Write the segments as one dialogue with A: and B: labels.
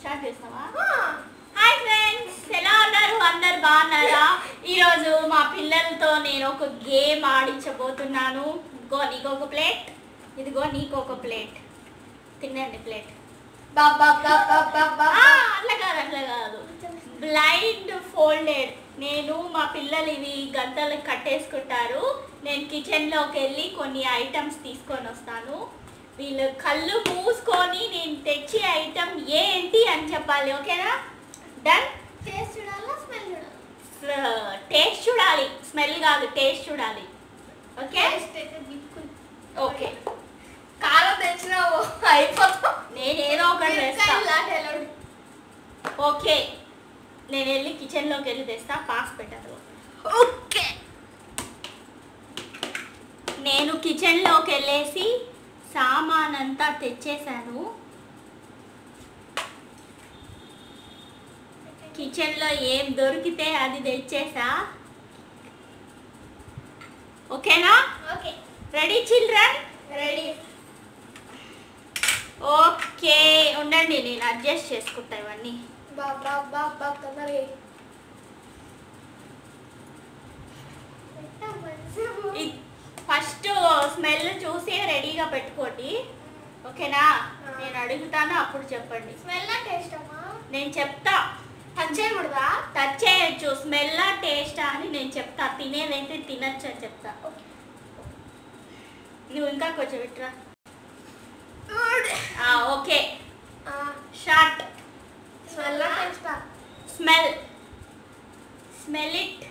A: Start చేస్తావా hi friends ఎలా ఉన్నారు అందరు బాగున్నారా ఈరోజు మా పిల్లలతో నేను ఒక గేమ్ ఆడించబోతున్నాను ఇదిగో నీకు ఒక ప్లేట్ ఇదిగో నీకు ఒక ప్లేట్ తినండి ప్లేట్ ఆ, అట్లా కాదు అట్లా కాదు బ్లైండ్ ఫోల్డెడ్ నేను మా పిల్లలు ఇవి గంటలు కట్టేసుకుంటారు నేను కిచెన్లోకి వెళ్ళి కొన్ని ఐటమ్స్ తీసుకొని వస్తాను వీళ్ళు కళ్ళు మూసుకొని నేను తెచ్చే ఐటమ్ ఏంటి అని చెప్పాలి ఓకేనా డన్
B: టేస్ట్ చూడాలా స్మెల్ చూడాలా
A: టేస్ట్ చూడాలి స్మెల్ కాదు టేస్ట్ చూడాలి ఓకే
B: టేస్ట్ అయితే దిక్కు
A: ఓకే
B: కారం తెచ్చినావు అయిపోతాం
A: నేను ఏదో ఒకటి తెస్తా ఓకే నేను వెళ్ళి కిచెన్లోకి వెళ్ళి తెస్తా పాస్ పెట్టదు
B: ఓకే
A: నేను కిచెన్లోకి వెళ్ళేసి సామాన్ అంతా తెచ్చేసాను కిచెన్లో ఏం దొరికితే అది తెచ్చేసా ఓకేనా
B: okay
A: ready children
B: ready
A: okay ఉండండి నేను అడ్జస్ట్ చేసుకుంటా ఇవన్నీ
B: బా బా బా బా తొందరగా
A: ఫస్ట్ స్మెల్ చూసి రెడీగా పెట్టుకోండి ఓకేనా నేను అడుగుతాను అప్పుడు చెప్పండి
B: స్మెల్ టేస్ట్ అమ్మా
A: నేను చెప్తా
B: టచ్ చేయకూడదా
A: టచ్ చేయొచ్చు స్మెల్ టేస్టా అని నేను చెప్తా తినేదైతే తినచ్చు అని చెప్తా నువ్వు ఇంకా కొంచెం విట్రా ఓకే షార్ట్
B: స్మెల్ టేస్టా
A: స్మెల్ స్మెల్ ఇట్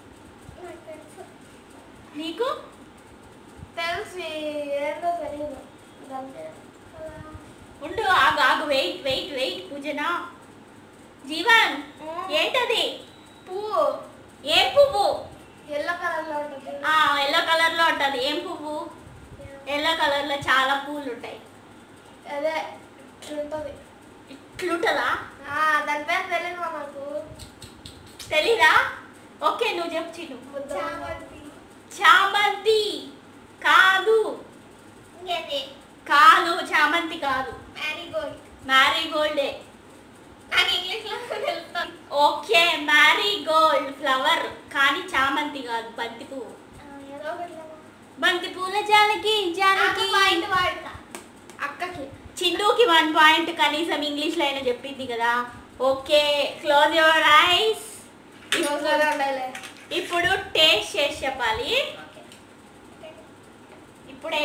A: నీకు
B: తెలుసు ఏందో తెలియదు దాని పేరు.
A: ఉండు ఆగు ఆగు వెయిట్ వెయిట్ వెయిట్ పూజనా జీవన్ ఏంటది
B: పువ్వు
A: ఏం పువ్వు
B: ఎల్లో కలర్ లో ఉంటుంది
A: ఆ ఎల్లో కలర్ లో ఉంటది ఏం పువ్వు ఎల్లో కలర్ లో చాలా పూలు ఉంటాయి
B: అదే ఇట్లుంటది
A: ఇట్లుంటదా
B: ఆ, దాని పేరు తెలియదు మా నాకు
A: తెలీదా ఓకే నువ్వు చెప్పు చిన్ను
B: చామంతి
A: చామంతి కాదు
B: ఇంకేంటి
A: కాదు చామంతి కాదు
B: మ్యారీగోల్డ్
A: మ్యారీగోల్డే
B: నాకు ఇంగ్లీష్ లో తెలుస్తుంది
A: ఓకే మ్యారీగోల్డ్ ఫ్లవర్ కానీ చామంతి కాదు బంతి పువ్వు
B: ఏదో ఒకటి లేమ్మా.
A: బంతి పూల జానకి జానకి
B: నాకు పాయింట్ వాడతా అక్కకి
A: చింటూకి వన్ పాయింట్ కనీసం ఇంగ్లీష్లో అయినా చెప్పింది కదా ఓకే క్లోజ్ యువర్ ఐస్
B: క్లోజ్లోనే ఉండాలి
A: ఇప్పుడు టేస్ట్ చేసి చెప్పాలి
B: ఓకే
A: ఇప్పుడే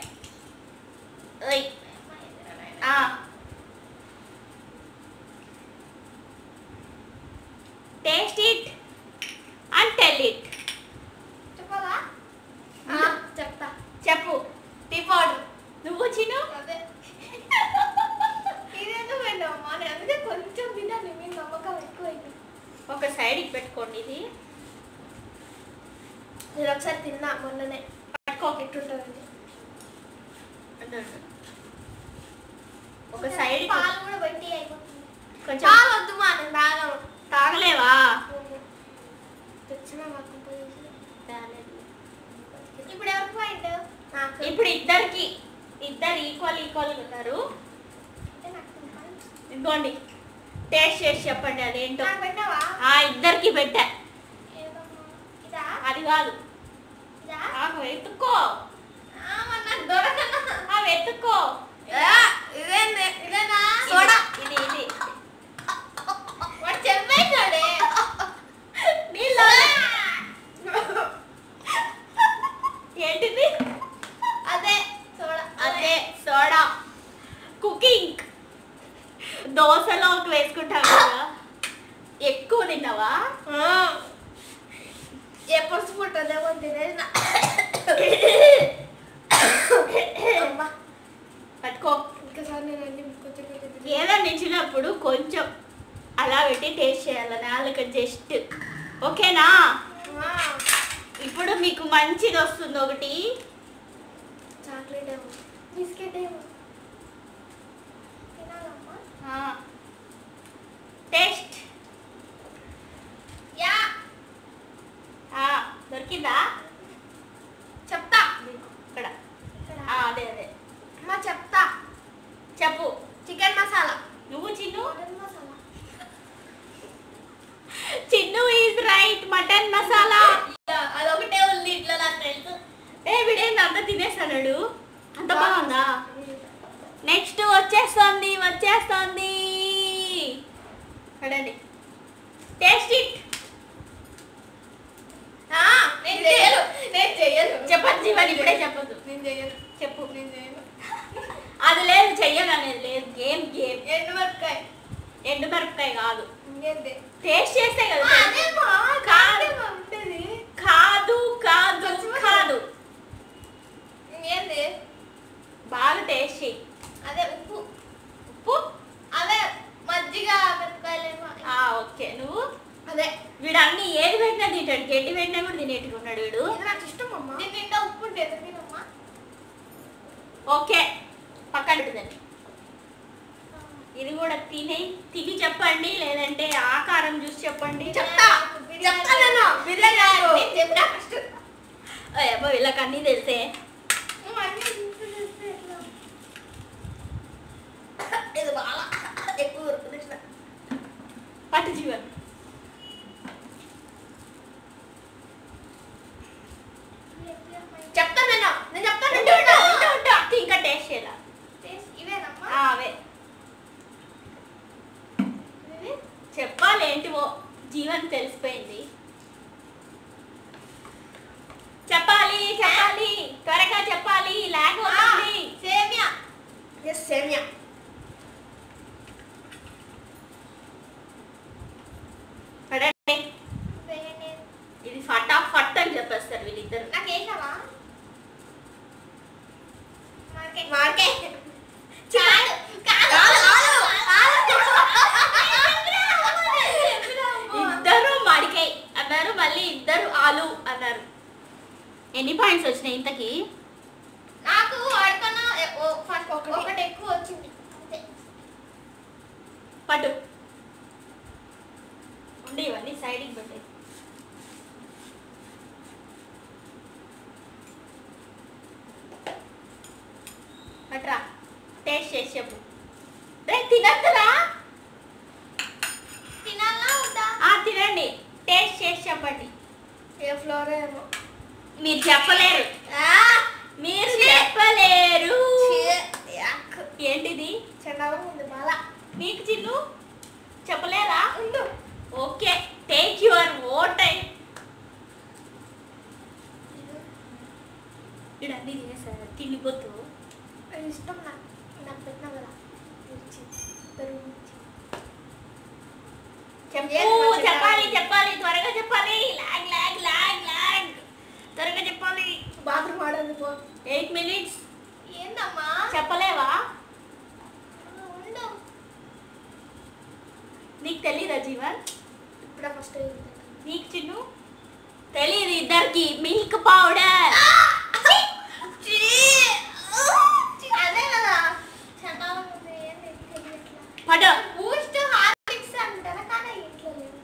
A: ఓయ్. ఆ, taste it and tell it
B: చెప్పాలా
A: ఆ,
B: చెప్తా
A: చెప్పు టిప్ ఆర్డర్ నువ్వు చిను
B: అదే ఇదేందుకు పెట్టామమ్మా నేను అందుకే కొంచెం తిన్నాను మీ నమ్మకం ఎక్కువైంది
A: ఒక సైడ్కి పెట్టుకోండి ఇది
B: నేను ఒకసారి తిన్నా మొన్ననే
A: పట్టుకో
B: ఎట్టుంటుంది
A: ఉండు, ఉండు. ఒక సైడ్
B: పాలు కూడా బయట అయిపోతుంది
A: కొంచెం
B: పాలు వద్దు మా నేను తాగను
A: తాగలేవా
B: తెచ్చిన మాకు పోయేసి.
A: తాగలేదు.
B: ఇప్పుడు ఎవరికి పాయింట్ నాకు
A: ఇప్పుడు ఇద్దరికి ఇద్దరు ఈక్వల్ ఈక్వల్ ఉన్నారు
B: అంటే నాకు point.
A: ఇదిగోండి టేస్ట్ చేసి చెప్పండి అదేంటో
B: నాకు పెట్టావా
A: ఆ ఇద్దరికి పెట్టా
B: ఏదమ్మా? ఇదా
A: అది కాదు
B: ఇదా
A: నాకు వెతుక్కో
B: ఆ, మరి నాకు దొరకనా
A: ఆ వెతుక్కో
B: ఇదేంది ఇదేనా
A: ఇది,
B: సోడా
A: ఇది ఇది
B: వాడు చెప్పేశాడే
A: నీళ్ళు ఏంటిది
B: అదే సోడా
A: అదే సోడా కుకింగ్ దోశలోకి వేసుకుంటాం కదా ఎక్కువ తిన్నావా
B: ఎప్పుడు పుట్టదేమో తినేది నా- అమ్మా
A: పట్టుకో
B: ఇంకోసారి నేను అన్ని కొంచెం కొంచెం తిన్నా.
A: ఏదైనా ఇచ్చినప్పుడు కొంచెం అలా పెట్టి టేస్ట్ చేయాలి నాలుక జస్ట్ ఓకేనా
B: ఆ,
A: ఇప్పుడు మీకు మంచిది వస్తుంది ఒకటి
B: చాక్లెట్ ఏమో బిస్కెట్ ఏమో తినాలమ్మా
A: టేస్ట్
B: యా
A: దొరికిందా
B: చెప్తా
A: ఇక్కడ
B: ఇక్కడ.
A: ఆ, అదే అదే
B: అమ్మా చెప్తా
A: చెప్పు
B: చికెన్ మసాలా
A: నువ్వు చి Chinnu
B: mutton masala
A: Chinnu is right mutton masala
B: అదొకటే ఉంది ఇట్లా నాకు తెలుసు
A: ఏ వీడేంది అంత తినేస్తాడు అంత బాగుందా నెక్స్ట్ వచ్చేస్తుంది వచ్చేస్తుంది చూడండి టేస్ట్ ఇట్
B: ఆ, నేను చేయను నేను చేయను
A: చెప్పదు జీవన్ ఇప్పుడే చెప్పదు
B: నేను చేయను
A: చెప్పు
B: నేను చేయను
A: అది లేదు చెయ్యను అనేది లేదు గేమ్ గేమ్
B: ఎండు మిరపకాయ
A: ఎండు మిరపకాయ కాదు
B: ఇంకేంటి
A: టేస్ట్ చేస్తే కదా
B: అదే మా
A: కాదు.
B: కాదే మా ఉంటుంది
A: కాదు కాదు
B: పచ్చిమిరపకాయ.
A: కాదు
B: ఇంకేంటి
A: బాగా టేస్ట్ చెయ్యి
B: అదే ఉప్పు
A: ఉప్పు
B: అదే మజ్జిగ మిరపకాయలేమో
A: ఆ, ఓకే నువ్వు
B: అదే
A: వీడు అన్ని ఏది పెట్టినా తింటాడు గడ్డి పెట్టినా కూడా తినేట్టుగా ఉన్నాడు వీడు
B: ఇది నాకు ఇష్టం అమ్మా దీని నిండా ఉప్పు ఉంటుంది తినమ్మా
A: ఓకే పక్కన పెడదండి ఇది కూడా తినే తిని చెప్పండి లేదంటే ఆకారం చూసి చెప్పండి
B: చెప్తా చెప్తా నేను బిర్యానీ
A: నాకు.
B: నేను చెప్పినా ఫస్ట్
A: అబ్బో వీళ్ళకి అన్నీ తెలిసే
B: ఇది బాగా ఎక్కువ ఉరుకుతుంది
A: పట్టు జీవన్
B: చెప్తా నేను నేను చెప్తాను
A: ఉండు, ఉండు, ఉండు, ఉండు. అక్క ఇంకా టేస్ట్ చేయాల
B: ఇవేనమ్మా
A: ఆ, అవే
B: ఇది
A: చెప్పాలి ఏంటివో జీవన్ తెలిసిపోయింది చెప్పాలి చెప్పాలి త్వరగా చెప్పాలి లాగ్ అవుతుంది
B: సేమియా ఎస్ సేమియా
A: పడండి ఇది ఫటాఫట్ అని చెప్పేస్తారు వీళ్ళిద్దరు
B: నాకు వేసావా మార్కెట్ మార్కెట్ కాదు కాదు
A: ఇద్దరు మడికాయ్ అన్నారు మళ్ళీ ఇద్దరు ఆలు అన్నారు ఎన్ని పాయింట్స్ వచ్చినాయి ఇంతకి
B: నాకు వాడికన్నా ఫస్ట్ ఒకటి ఎక్కువ వచ్చింది అంతే
A: పట్టు ఉండి ఇవన్నీ సైడ్కి పెట్టాయి పట్రా టేస్ట్ చేసి చెప్పు రే తినద్దురా
B: తినాలా వద్దా
A: ఆ తినండి టేస్ట్ చేసి చెప్పండి
B: ఏ ఫ్లోర్ ఏమో
A: మీరు చెప్పలేరు మీరు చెప్పలేరు ఏంటిది
B: చండాలం ఉంది బాగా
A: నీకు చిన్ను చెప్పలేరా
B: ఉండు
A: okay take your own time ఇక్కడ అన్ని తినేసారు తిండిపోతూ
B: అది ఇష్టం నాకు నాకు పెట్టినా కదా మిర్చి పెరుగు మిర్చి
A: చెప్పు
B: ఏం మా
A: చెప్పాలి
B: చెప్పాలి?
A: చెప్పాలి త్వరగా చెప్పాలి లాగ్ లాగ్ లాగ్ లాగ్ త్వరగా చెప్పాలి
B: బాత్రూమ్ ఆడదు పో
A: ఎయిట్ మినిట్స్
B: ఏందమ్మా
A: చెప్పలేవా
B: ఉండు
A: నీకు తెలీదా జీవన్
B: ఇప్పుడే ఫస్ట్
A: నీకు చిన్ను తెలీదు ఇద్దరికి మిల్క్ పౌడర్
B: అదే కదా చండాలం ఉంది ఏంది తెలియట్లా
A: పడు
B: బూస్ట్ హార్లిక్స్ అంటారా కానీ ఇంట్లో లేదు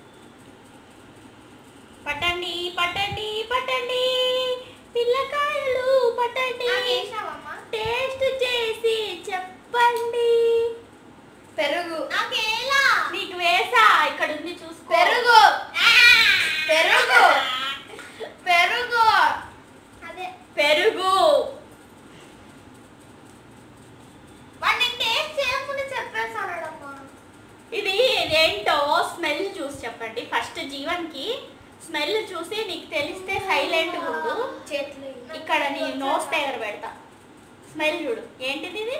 A: పట్టండి పట్టండి పట్టండి పిల్లకాయలు పట్టండి
B: నాకు వేసావమ్మా
A: టేస్ట్ చేసి చెప్పండి
B: పెరుగు నాకు ఎలా
A: నీకు వేసా ఇక్కడ ఉంది చూసుకో
B: పెరుగు పెరుగు పెరుగు అదే
A: పెరుగు
B: వాడిని టేస్ట్ చేయకుండా చెప్పేసాడమ్మా
A: ఇది ఇదేంటో స్మెల్ చూసి చెప్పండి ఫస్ట్ జీవన్కి స్మెల్ చూసి నీకు తెలిస్తే సైలెంట్ ఉండు
B: చేతులు
A: ఇక్కడ నీ నోస్ దగ్గర పెడతా స్మెల్ చూడు ఏంటిది ఇది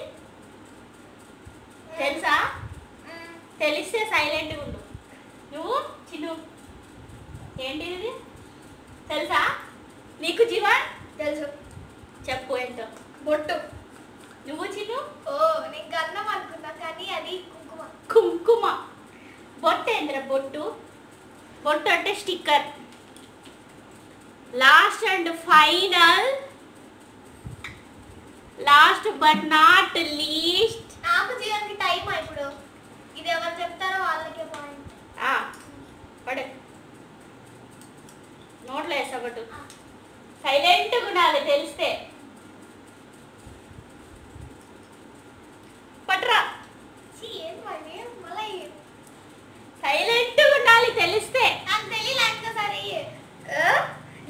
A: తెలుసా తెలిస్తే సైలెంట్ ఉండు నువ్వు చిన్ను ఏంటిది ఇది తెలుసా నీకు జీవన్
B: తెలుసు
A: చెప్పు ఏంటో
B: బొట్టు
A: నువ్వు చిన్ను
B: ఓ నేను గంధం అనుకున్నా కానీ అది కుంకుమ
A: కుంకుమ బొట్టు ఏంద్ర బొట్టు బొట్టు అంటే sticker last and final last but not least
B: నాకు జీవన్కి టైం ఇప్పుడు ఇది ఎవరు చెప్తారో వాళ్ళకే పాయింట్
A: పడు నోట్లో వేసా పట్టు సైలెంట్గా ఉండాలి తెలిస్తే పట్రా
B: ఏం పని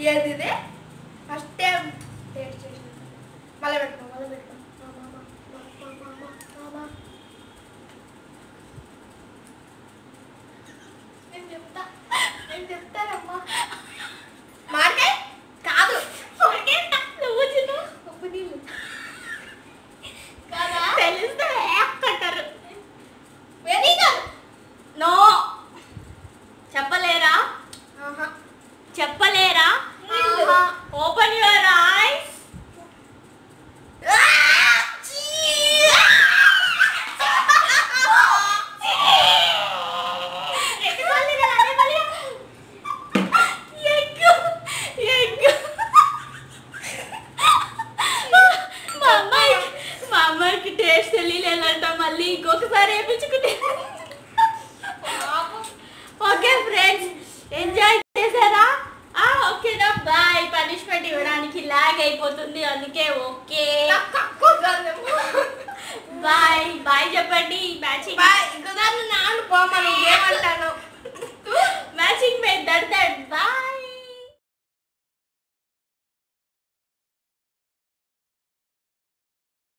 B: ఏది ఇది ఫస్ట్ టైం టేస్ట్ చేసిన మళ్ళీ పెట్టుకో మళ్ళీ పెట్టుకో మా, మా, మా, మా, మా, మా, మా, మా, మా. నేను చెప్తా నేను చెప్తానమ్మా మామిడికాయ కాదు
A: ఓకే, నువ్వు తిను.
B: ఉప్పు నీళ్ళు కాదా
A: తెలిస్తే అంటారు
B: వెనిగర్
A: నో చెప్పలేరా
B: ఆహా
A: చెప్పలేరా
B: ఆహా.
A: ఓపెన్ యువర్ ఐస్ మా అమ్మాయి మా అమ్మాయికి టేస్ట్ తెలియలేదంట మళ్ళీ ఇంకొకసారి వేయించుకుంటే ఓకే ఫ్రెండ్స్ ఎంజాయ్ చేశారా ఆ ఓకేనా బాయ్ పనిష్మెంట్ ఇవ్వడానికి లాగ్ అయిపోతుంది అందుకే ఓకే బాయ్ బాయ్ చెప్పండి మ్యాచింగ్
B: బాయ్ ఇంకో దాన్ని నాన్న పోమని ఏమంటాను